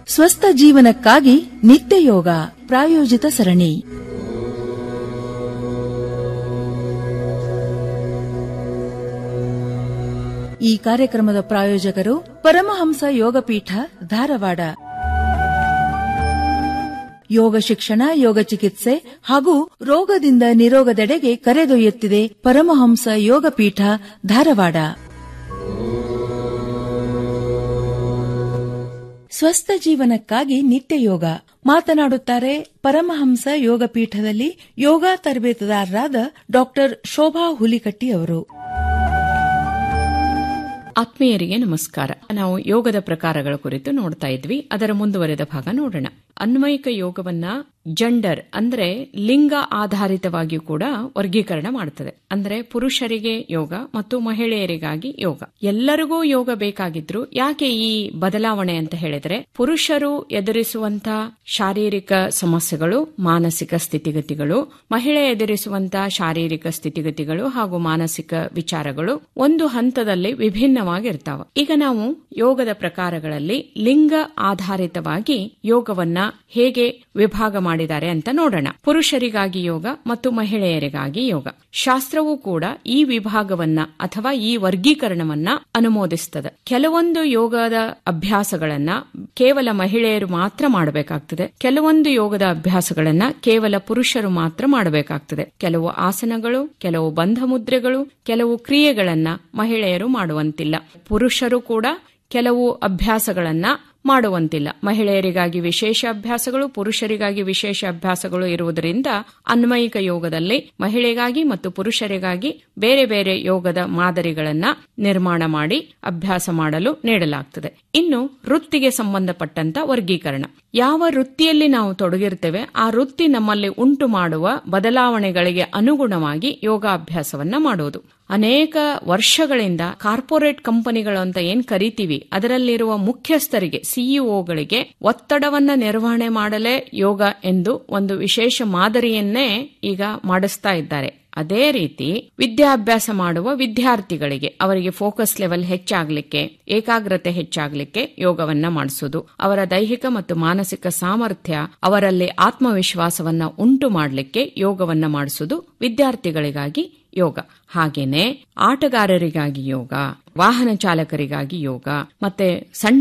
ಸ್ವಸ್ಥ ಜೀವನಕ್ಕಾಗಿ ನಿತ್ಯ ಯೋಗ ಪ್ರಾಯೋಜಿತ ಸರಣಿ ಈ ಕಾರ್ಯಕ್ರಮದ ಪ್ರಾಯೋಜಕರು ಪರಮಹಂಸ ಯೋಗಪೀಠ ಧಾರವಾಡ ಯೋಗ ಶಿಕ್ಷಣ ಯೋಗ ಚಿಕಿತ್ಸೆ ಹಾಗೂ ರೋಗದಿಂದ ನಿರೋಗದೆಡೆಗೆ ಕರೆದೊಯ್ಯುತ್ತಿದೆ ಪರಮಹಂಸ ಯೋಗಪೀಠ ಧಾರವಾಡ ಸ್ವಸ್ಥ ಜೀವನಕ್ಕಾಗಿ ನಿತ್ಯ ಯೋಗ ಮಾತನಾಡುತ್ತಾರೆ ಪರಮಹಂಸ ಯೋಗ ಪೀಠದಲ್ಲಿ ಯೋಗ ತರಬೇತುದಾರರಾದ ಡಾಕ್ಟರ್ ಶೋಭಾ ಹುಲಿಕಟ್ಟಿ ಅವರು ಆತ್ಮೀಯರಿಗೆ ನಮಸ್ಕಾರ ನಾವು ಯೋಗದ ಪ್ರಕಾರಗಳ ಕುರಿತು ನೋಡ್ತಾ ಇದ್ವಿ ಅದರ ಮುಂದುವರೆದ ಭಾಗ ನೋಡೋಣ ಅನ್ವಯಿಕ ಯೋಗವನ್ನ ಜಂಡರ್ ಅಂದ್ರೆ ಲಿಂಗ ಆಧಾರಿತವಾಗಿಯೂ ಕೂಡ ವರ್ಗೀಕರಣ ಮಾಡುತ್ತದೆ ಅಂದ್ರೆ ಪುರುಷರಿಗೆ ಯೋಗ ಮತ್ತು ಮಹಿಳೆಯರಿಗಾಗಿ ಯೋಗ ಎಲ್ಲರಿಗೂ ಯೋಗ ಬೇಕಾಗಿದ್ರು ಯಾಕೆ ಈ ಬದಲಾವಣೆ ಅಂತ ಹೇಳಿದ್ರೆ ಪುರುಷರು ಎದುರಿಸುವಂತಹ ಶಾರೀರಿಕ ಸಮಸ್ಯೆಗಳು ಮಾನಸಿಕ ಸ್ಥಿತಿಗತಿಗಳು ಮಹಿಳೆ ಎದುರಿಸುವಂತಹ ಶಾರೀರಿಕ ಸ್ಥಿತಿಗತಿಗಳು ಹಾಗೂ ಮಾನಸಿಕ ವಿಚಾರಗಳು ಒಂದು ಹಂತದಲ್ಲಿ ವಿಭಿನ್ನವಾಗಿರ್ತಾವ ಈಗ ನಾವು ಯೋಗದ ಪ್ರಕಾರಗಳಲ್ಲಿ ಲಿಂಗ ಆಧಾರಿತವಾಗಿ ಯೋಗವನ್ನ ಹೇಗೆ ವಿಭಾಗ ಮಾಡಿದ್ದಾರೆ ಅಂತ ನೋಡೋಣ ಪುರುಷರಿಗಾಗಿ ಯೋಗ ಮತ್ತು ಮಹಿಳೆಯರಿಗಾಗಿ ಯೋಗ ಶಾಸ್ತ್ರವೂ ಕೂಡ ಈ ವಿಭಾಗವನ್ನ ಅಥವಾ ಈ ವರ್ಗೀಕರಣವನ್ನ ಅನುಮೋದಿಸ್ತದೆ ಕೆಲವೊಂದು ಯೋಗದ ಅಭ್ಯಾಸಗಳನ್ನ ಕೇವಲ ಮಹಿಳೆಯರು ಮಾತ್ರ ಮಾಡಬೇಕಾಗ್ತದೆ ಕೆಲವೊಂದು ಯೋಗದ ಅಭ್ಯಾಸಗಳನ್ನ ಕೇವಲ ಪುರುಷರು ಮಾತ್ರ ಮಾಡಬೇಕಾಗ್ತದೆ ಕೆಲವು ಆಸನಗಳು ಕೆಲವು ಬಂಧ ಮುದ್ರೆಗಳು ಕೆಲವು ಕ್ರಿಯೆಗಳನ್ನ ಮಹಿಳೆಯರು ಮಾಡುವಂತಿಲ್ಲ ಪುರುಷರು ಕೂಡ ಕೆಲವು ಅಭ್ಯಾಸಗಳನ್ನ ಮಾಡುವಂತಿಲ್ಲ ಮಹಿಳೆಯರಿಗಾಗಿ ವಿಶೇಷ ಅಭ್ಯಾಸಗಳು ಪುರುಷರಿಗಾಗಿ ವಿಶೇಷ ಅಭ್ಯಾಸಗಳು ಇರುವುದರಿಂದ ಅನ್ವಯಿಕ ಯೋಗದಲ್ಲಿ ಮಹಿಳೆಗಾಗಿ ಮತ್ತು ಪುರುಷರಿಗಾಗಿ ಬೇರೆ ಬೇರೆ ಯೋಗದ ಮಾದರಿಗಳನ್ನ ನಿರ್ಮಾಣ ಮಾಡಿ ಅಭ್ಯಾಸ ಮಾಡಲು ನೀಡಲಾಗ್ತದೆ ಇನ್ನು ವೃತ್ತಿಗೆ ಸಂಬಂಧಪಟ್ಟಂತ ವರ್ಗೀಕರಣ ಯಾವ ವೃತ್ತಿಯಲ್ಲಿ ನಾವು ತೊಡಗಿರ್ತೇವೆ ಆ ವೃತ್ತಿ ನಮ್ಮಲ್ಲಿ ಉಂಟು ಮಾಡುವ ಬದಲಾವಣೆಗಳಿಗೆ ಅನುಗುಣವಾಗಿ ಯೋಗಾಭ್ಯಾಸವನ್ನ ಮಾಡುವುದು ಅನೇಕ ವರ್ಷಗಳಿಂದ ಕಾರ್ಪೊರೇಟ್ ಕಂಪನಿಗಳು ಅಂತ ಏನ್ ಕರಿತೀವಿ ಅದರಲ್ಲಿರುವ ಮುಖ್ಯಸ್ಥರಿಗೆ ಸಿಇಒಗಳಿಗೆ ಒತ್ತಡವನ್ನ ನಿರ್ವಹಣೆ ಮಾಡಲೇ ಯೋಗ ಎಂದು ಒಂದು ವಿಶೇಷ ಮಾದರಿಯನ್ನೇ ಈಗ ಮಾಡಿಸ್ತಾ ಇದ್ದಾರೆ ಅದೇ ರೀತಿ ವಿದ್ಯಾಭ್ಯಾಸ ಮಾಡುವ ವಿದ್ಯಾರ್ಥಿಗಳಿಗೆ ಅವರಿಗೆ ಫೋಕಸ್ ಲೆವೆಲ್ ಹೆಚ್ಚಾಗಲಿಕ್ಕೆ ಏಕಾಗ್ರತೆ ಹೆಚ್ಚಾಗಲಿಕ್ಕೆ ಯೋಗವನ್ನ ಮಾಡಿಸುವುದು ಅವರ ದೈಹಿಕ ಮತ್ತು ಮಾನಸಿಕ ಸಾಮರ್ಥ್ಯ ಅವರಲ್ಲಿ ಆತ್ಮವಿಶ್ವಾಸವನ್ನ ಉಂಟು ಮಾಡಲಿಕ್ಕೆ ಯೋಗವನ್ನ ಮಾಡಿಸುವುದು ವಿದ್ಯಾರ್ಥಿಗಳಿಗಾಗಿ ಯೋಗ ಹಾಗೇನೆ ಆಟಗಾರರಿಗಾಗಿ ಯೋಗ ವಾಹನ ಚಾಲಕರಿಗಾಗಿ ಯೋಗ ಮತ್ತೆ ಸಣ್ಣ